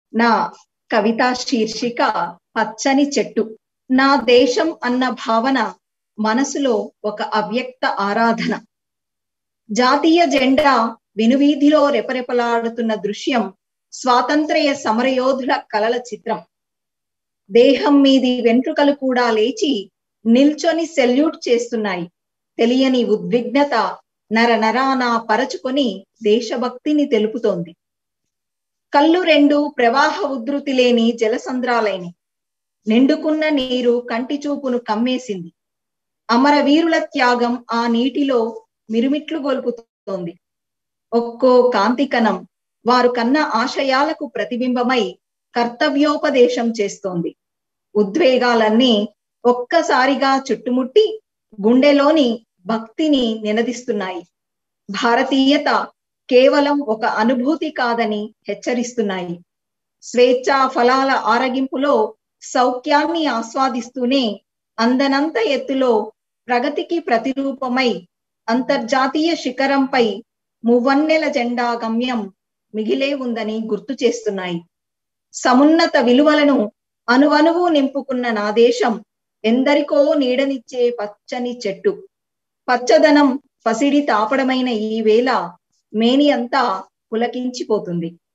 నా కవితా శీర్షిక పచ్చని చెట్టు నా దేశం అన్న భావన మనసులో ఒక అవ్యక్త ఆరాధన జాతీయ జెండా వెనువీధిలో రెపరెపలాడుతున్న దృశ్యం స్వాతంత్ర్య సమరయోధుల కలల చిత్రం దేహం మీది వెంట్రుకలు కూడా లేచి నిల్చొని సెల్యూట్ చేస్తున్నాయి తెలియని ఉద్విగ్నత నర నరాన పరచుకొని దేశభక్తిని తెలుపుతోంది కళ్ళు రెండు ప్రవాహ ఉధృతి లేని జలసంద్రాలైని నిండుకున్న నీరు కంటి చూపును కమ్మేసింది అమరవీరుల త్యాగం ఆ నీటిలో మిరుమిట్లు గొలుపుతోంది ఒక్కో కాంతికణం వారు కన్న ఆశయాలకు ప్రతిబింబమై కర్తవ్యోపదేశం చేస్తోంది ఉద్వేగాలన్నీ ఒక్కసారిగా చుట్టుముట్టి గుండెలోని భక్తిని నినదిస్తున్నాయి భారతీయత కేవలం ఒక అనుభూతి కాదని హెచ్చరిస్తున్నాయి స్వేచ్ఛా ఫలాల ఆరగింపులో సౌఖ్యాన్ని ఆస్వాదిస్తూనే అందనంత ఎత్తులో ప్రగతికి ప్రతిరూపమై అంతర్జాతీయ శిఖరంపై మువ్వన్నెల జెండా గమ్యం మిగిలే ఉందని గుర్తు చేస్తున్నాయి సమున్నత విలువలను అనువనువు నింపుకున్న నా దేశం ఎందరికో నీడనిచ్చే పచ్చని చెట్టు పచ్చదనం పసిడి తాపడమైన ఈ వేళ మేని అంతా పులకించిపోతుంది